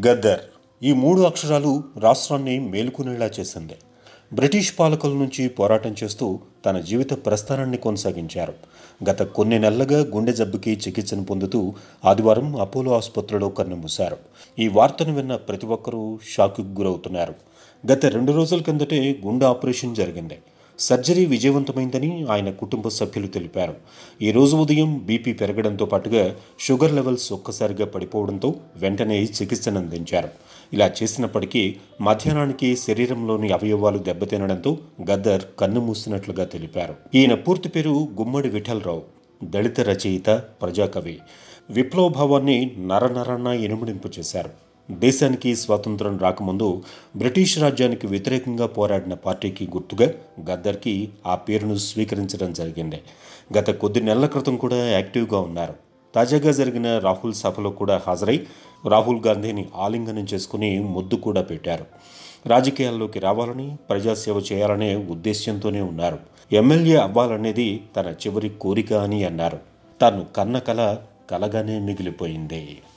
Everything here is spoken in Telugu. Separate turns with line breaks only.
గద్దర్ ఈ మూడు అక్షరాలు రాష్ట్రాన్ని మేలుకునేలా చేసింది బ్రిటిష్ పాలకుల నుంచి పోరాటం చేస్తూ తన జీవిత ప్రస్థానాన్ని కొనసాగించారు గత కొన్ని నెలలుగా గుండె జబ్బుకి చికిత్సను పొందుతూ ఆదివారం అపోలో ఆసుపత్రిలో కన్నుమూశారు ఈ వార్తను విన్న ప్రతి ఒక్కరూ షాక్కు గురవుతున్నారు గత రెండు రోజుల కిందటే గుండె ఆపరేషన్ జరిగింది సర్జరీ విజయవంతమైందని ఆయన కుటుంబ సభ్యులు తెలిపారు ఈ రోజు ఉదయం బీపీ పెరగడంతో పాటుగా షుగర్ లెవెల్స్ ఒక్కసారిగా పడిపోవడంతో వెంటనే చికిత్సను అందించారు ఇలా చేసినప్పటికీ మధ్యాహ్నానికి శరీరంలోని అవయవాలు దెబ్బతినడంతో గద్దర్ కన్ను మూసినట్లుగా తెలిపారు ఈయన పూర్తి పేరు గుమ్మడి విఠలరావు దళిత రచయిత ప్రజాకవి విప్లవ భావాన్ని నరనరన ఇనుమడింపు చేశారు దేశానికి స్వాతంత్రం రాకముందు బ్రిటిష్ రాజ్యానికి వ్యతిరేకంగా పోరాడిన పార్టీకి గుర్తుగా గద్దర్కి ఆ పేరును స్వీకరించడం జరిగింది గత కొద్ది నెలల క్రితం కూడా యాక్టివ్గా ఉన్నారు తాజాగా జరిగిన రాహుల్ సభలో కూడా హాజరై రాహుల్ గాంధీని ఆలింగనం చేసుకుని ముద్దు కూడా పెట్టారు రాజకీయాల్లోకి రావాలని ప్రజాసేవ చేయాలనే ఉద్దేశ్యంతోనే ఉన్నారు ఎమ్మెల్యే అవ్వాలనేది తన చివరి కోరిక అని అన్నారు తాను కన్న కల కలగానే మిగిలిపోయింది